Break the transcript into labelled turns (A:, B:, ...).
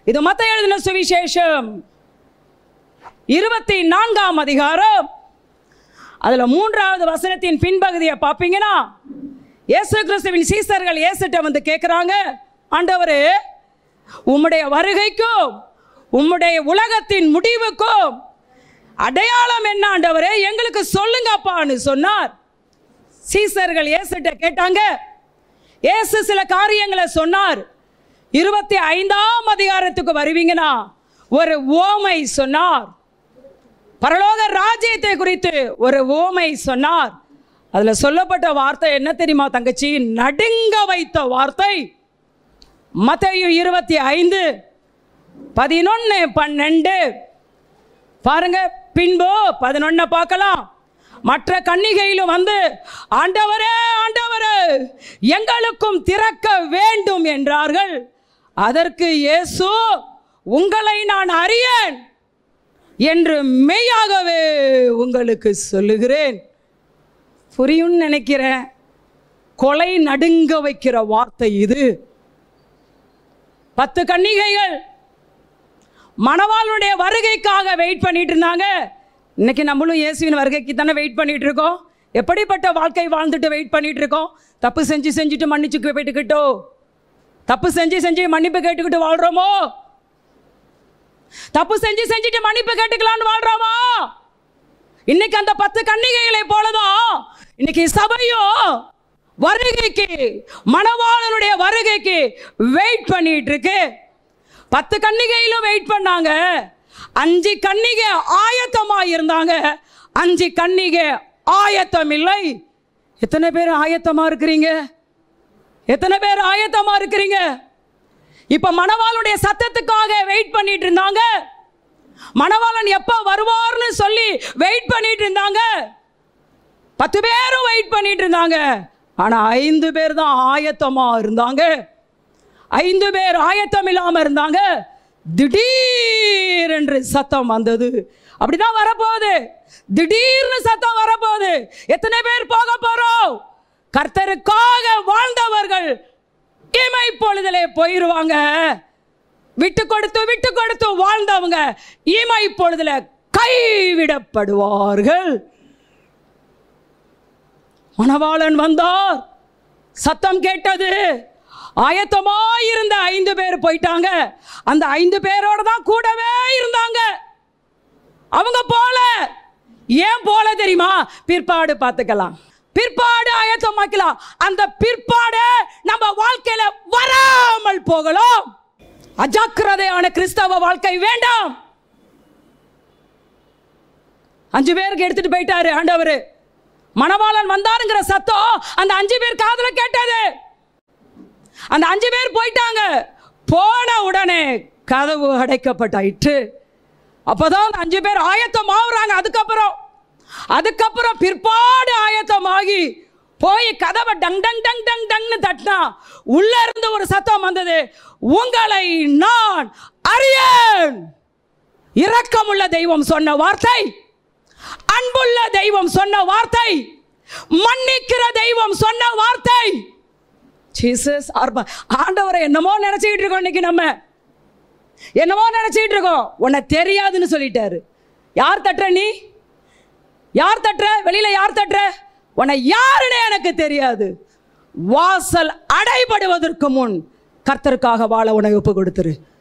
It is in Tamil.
A: இது மத்த எழுதின சுவிசேஷம் இருபத்தி நான்காம் அதிகாரம் அதுல மூன்றாவது வசனத்தின் பின்பகுதியை பார்ப்பீங்கன்னா இயேசு கிறிஸ்துவின் சீசர்கள் இயேசுட்ட வந்து கேட்குறாங்க ஆண்டவரே உம்முடைய வருகைக்கும் உம்முடைய உலகத்தின் முடிவுக்கும் அடையாளம் என்ன ஆண்டவரே எங்களுக்கு சொல்லுங்கப்பான்னு சொன்னார் சீசர்கள் இயேசுட்ட கேட்டாங்க இயேசு சில காரியங்களை சொன்னார் இருபத்தி ஐந்தாம் அதிகாரத்துக்கு வருவீங்கன்னா ஒரு ஓமை சொன்னார் பரலோக ராஜ்யத்தை குறித்து ஒரு ஓமை சொன்னார் அதுல சொல்லப்பட்ட வார்த்தை என்ன தெரியுமா தங்கச்சி நடுங்க வைத்த வார்த்தை மத்தேயு இருபத்தி ஐந்து பதினொன்று பன்னெண்டு பாருங்க பின்பு பதினொன்ன பார்க்கலாம் மற்ற கன்னிகையிலும் வந்து ஆண்டவரே ஆண்டவரே எங்களுக்கும் திறக்க வேண்டும் என்றார்கள் அதற்கு இயேசு உங்களை நான் அறியேன் என்று மெய்யாகவே உங்களுக்கு சொல்லுகிறேன் புரியும்னு நினைக்கிறேன் கொலை நடுங்க வைக்கிற வார்த்தை இது பத்து கன்னிகைகள் மணவாளுடைய வருகைக்காக வெயிட் பண்ணிட்டு இருந்தாங்க இன்னைக்கு நம்மளும் இயேசுவின் வருகைக்கு தானே வெயிட் பண்ணிட்டு இருக்கோம் எப்படிப்பட்ட வாழ்க்கை வாழ்ந்துட்டு வெயிட் பண்ணிட்டு இருக்கோம் தப்பு செஞ்சு செஞ்சுட்டு மன்னிச்சு போயிட்டுக்கிட்டோ தப்பு செஞ்சு செஞ்சு மன்னிப்பு கேட்டுக்கிட்டு வாழ்றோமோ தப்பு செஞ்சு செஞ்சுட்டு மன்னிப்பு கேட்டுக்கலாம்னு வாழ்றோமோ இன்னைக்கு அந்த பத்து கன்னிகைகளை போலதான் இன்னைக்கு சபையும் வருகைக்கு மணவாளனுடைய வருகைக்கு வெயிட் பண்ணிட்டு இருக்கு பத்து கன்னிகையிலும் வெயிட் பண்ணாங்க அஞ்சு கன்னிகை ஆயத்தமா இருந்தாங்க அஞ்சு கன்னிகை ஆயத்தம் இல்லை எத்தனை பேர் ஆயத்தமா இருக்கிறீங்க எத்தனை பேர் ஆயத்தமா இருக்கிறீங்க இப்ப மணவாளுடைய சத்தத்துக்காக வெயிட் பண்ணிட்டு இருந்தாங்க மணவாளன் எப்ப வருவார்னு சொல்லி வெயிட் பண்ணிட்டு இருந்தாங்க பத்து பேரும் வெயிட் பண்ணிட்டு இருந்தாங்க ஆனா ஐந்து பேர் தான் ஆயத்தமா இருந்தாங்க ஐந்து பேர் ஆயத்தம் இல்லாம இருந்தாங்க திடீர் என்று சத்தம் வந்தது அப்படிதான் வரப்போகுது திடீர்னு சத்தம் வரப்போகுது எத்தனை பேர் போக போறோம் கர்த்தருக்காக வாழ்ந்தவர்கள் இமை பொழுதிலே போயிருவாங்க விட்டு கொடுத்து விட்டு கொடுத்து வாழ்ந்தவங்க இமை பொழுதுல கைவிடப்படுவார்கள் மணவாளன் வந்தார் சத்தம் கேட்டது ஆயத்தமாயிருந்த ஐந்து பேர் போயிட்டாங்க அந்த ஐந்து பேரோட தான் கூடவே இருந்தாங்க அவங்க போல ஏன் போல தெரியுமா பிற்பாடு பார்த்துக்கலாம் பிற்பாடு ஆயத்தமாக்கலாம் அந்த பிற்பாடு நம்ம வாழ்க்கையில வராமல் போகலாம் அஜாக்கிரதையான கிறிஸ்தவ வாழ்க்கை வேண்டாம் அஞ்சு பேருக்கு எடுத்துட்டு போயிட்டாரு ஆண்டவர் மணவாளன் வந்தாருங்கிற சத்தம் அந்த அஞ்சு பேர் காதுல கேட்டது அந்த அஞ்சு பேர் போயிட்டாங்க போன உடனே கதவு அடைக்கப்பட்டாயிற்று அப்போதான் அந்த அஞ்சு பேர் ஆயத்தம் ஆகுறாங்க அதுக்கப்புறம் அதுக்கப்புறம் பிற்பாடு ஆயத்தமாகி போய் கதவை டங் டங் டங் டங் டங்னு தட்டினா உள்ள இருந்து ஒரு சத்தம் வந்தது உங்களை நான் அறியேன் இரக்கமுள்ள தெய்வம் சொன்ன வார்த்தை அன்புள்ள தெய்வம் சொன்ன வார்த்தை மன்னிக்கிற தெய்வம் சொன்ன வார்த்தை ஜீசஸ் ஆர்பா ஆண்டவரை என்னமோ நினைச்சுக்கிட்டு இருக்கோம் இன்னைக்கு நம்ம என்னமோ நினைச்சுக்கிட்டு இருக்கோம் உன்னை தெரியாதுன்னு சொல்லிட்டாரு யார் தட்டுற நீ யார் தட்டுற வெளியில யார் தட்டுற உன்னை யாருன்னு எனக்கு தெரியாது வாசல் அடைபடுவதற்கு முன் கர்த்தருக்காக வாழ உன்னை ஒப்பு கொடுத்துரு